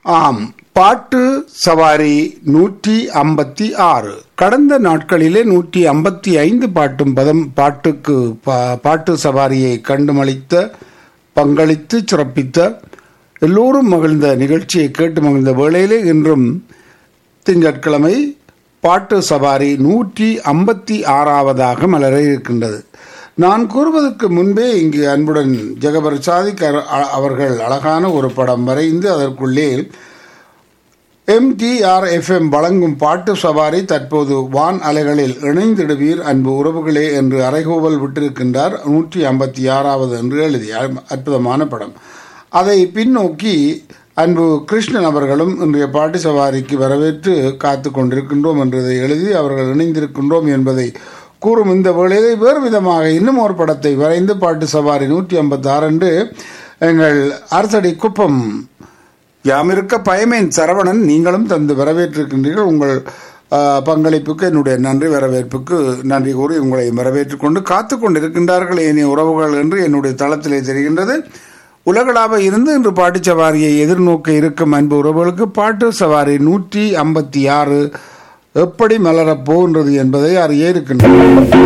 ஆம் பாட்டு சவாரி நூற்றி ஐம்பத்தி ஆறு கடந்த நாட்களிலே நூற்றி ஐம்பத்தி ஐந்து பாட்டும் பதம் பாட்டுக்கு பா- பாட்டு சவாரியை கண்டுமளித்த பங்களித்து சிறப்பித்த எல்லோரும் மகிழ்ந்த நிகழ்ச்சியை கேட்டு மகிழ்ந்த வேளையிலே இன்றும் திங்கட்கிழமை பாட்டு சவாரி நூற்றி ஐம்பத்தி ஆறாவதாக மலர இருக்கின்றது நான் கூறுவதற்கு முன்பே இங்கு அன்புடன் ஜெகபர் சாதிக் அவர்- அவர்கள் அழகான ஒரு படம் வரைந்து அதற்குள்ளே எம்டிஆர்எஃப்எம் வழங்கும் பாட்டு சவாரி தற்போது வான் அலைகளில் இணைந்திடுவீர் அன்பு உறவுகளே என்று அறைகூவல் விட்டிருக்கின்றார் நூற்றி ஐம்பத்தி ஆறாவது என்று எழுதி அற்ப- அற்புதமான படம் அதை பின்னோக்கி அன்பு கிருஷ்ணன் அவர்களும் இன்றைய பாட்டு சவாரிக்கு வரவேற்று காத்து கொண்டிருக்கின்றோம் என்றதை எழுதி அவர்கள் இணைந்திருக்கின்றோம் என்பதை கூறும் இந்த வேளையிலே வேறு விதமாக இன்னும் ஒரு படத்தை வரைந்து பாட்டு சவாரி நூற்றி ஐம்பத்தி ஆறு என்று எங்கள் அரசடி குப்பம் யாமிருக்க பயமேன் சரவணன் நீங்களும் தந்து வரவேற்றிருக்கின்றீர்கள் உங்கள் ஆ, பங்களிப்புக்கு என்னுடைய நன்றி வரவேற்புக்கு நன்றி கூறி உங்களை வரவேற்றுக் கொண்டு காத்து கொண்டிருக்கின்றார்கள் ஏனைய உறவுகள் என்று என்னுடைய தளத்திலே தெரிகின்றது உலகளாவ இருந்து இன்று பாட்டு சவாரியை எதிர்நோக்க இருக்கும் அன்பு உறவுகளுக்கு பாட்டு சவாரி நூற்றி ஐம்பத்தி ஆறு எப்படி மலரப் போகின்றது என்பதை அறிய இருக்கின்றது